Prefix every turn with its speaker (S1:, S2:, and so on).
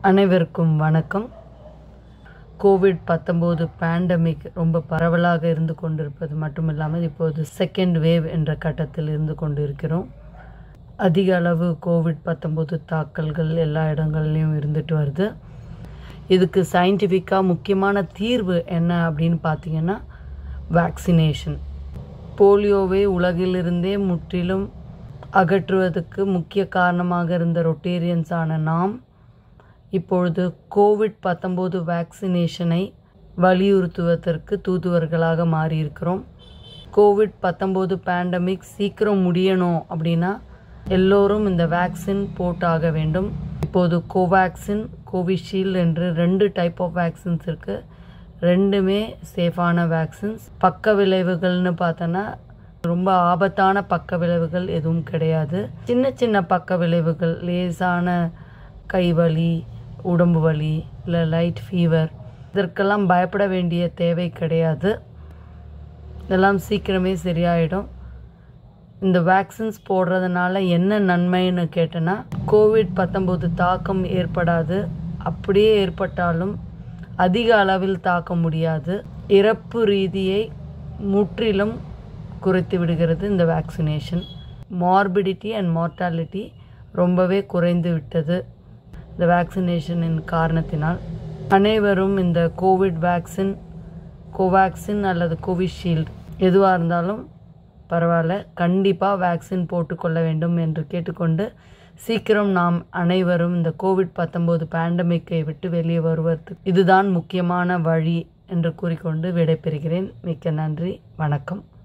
S1: அனைவருக்கும் வணக்கம் கோவிட் பத்தொம்போது பேண்டமிக் ரொம்ப பரவலாக இருந்து கொண்டிருப்பது மட்டும் இல்லாமல் இப்போது செகண்ட் வேவ் என்ற கட்டத்தில் இருந்து கொண்டிருக்கிறோம் அதிக அளவு கோவிட் பத்தொம்போது தாக்கல்கள் எல்லா இடங்கள்லையும் இருந்துட்டு வருது இதுக்கு சயின்டிஃபிக்காக முக்கியமான தீர்வு என்ன அப்படின்னு பார்த்தீங்கன்னா வேக்சினேஷன் போலியோவை உலகிலிருந்தே முற்றிலும் அகற்றுவதற்கு முக்கிய காரணமாக இருந்த ரொட்டேரியன்ஸான நாம் இப்பொழுது கோவிட் பத்தொம்போது வேக்சினேஷனை வலியுறுத்துவதற்கு தூதுவர்களாக மாறியிருக்கிறோம் கோவிட் பத்தொம்போது பேண்டமிக் சீக்கிரம் முடியணும் அப்படின்னா எல்லோரும் இந்த வேக்சின் போட்டாக வேண்டும் இப்போது கோவேக்சின் கோவிஷீல்டு என்று ரெண்டு டைப் ஆஃப் வேக்சின்ஸ் இருக்குது ரெண்டுமே சேஃபான வேக்சின்ஸ் பக்க விளைவுகள்னு பார்த்தோன்னா ரொம்ப ஆபத்தான பக்க விளைவுகள் எதுவும் கிடையாது சின்ன சின்ன பக்க விளைவுகள் லேசான கை வலி உடம்பு வலி இல்லை லைட் ஃபீவர் இதற்கெல்லாம் பயப்பட வேண்டிய தேவை கிடையாது இதெல்லாம் சீக்கிரமே சரியாயிடும் இந்த வேக்சின்ஸ் போடுறதுனால என்ன நன்மைன்னு கேட்டேன்னா கோவிட் பத்தொம்போது தாக்கம் ஏற்படாது அப்படியே ஏற்பட்டாலும் அதிக அளவில் தாக்க முடியாது இறப்பு ரீதியை முற்றிலும் குறைத்து விடுகிறது இந்த வேக்சினேஷன் மார்பிடிட்டி அண்ட் மார்ட்டாலிட்டி ரொம்பவே குறைந்து விட்டது இந்த வேக்சினேஷனின் காரணத்தினால் அனைவரும் இந்த கோவிட் வேக்சின் கோவேக்சின் அல்லது கோவிஷீல்டு எதுவாக இருந்தாலும் பரவாயில்ல கண்டிப்பாக வேக்சின் போட்டுக்கொள்ள வேண்டும் என்று கேட்டுக்கொண்டு சீக்கிரம் நாம் அனைவரும் இந்த கோவிட் பத்தொம்போது பேண்டமிக்கை விட்டு வெளியே வருவதற்கு இதுதான் முக்கியமான வழி என்று கூறிக்கொண்டு விடைபெறுகிறேன் மிக்க நன்றி வணக்கம்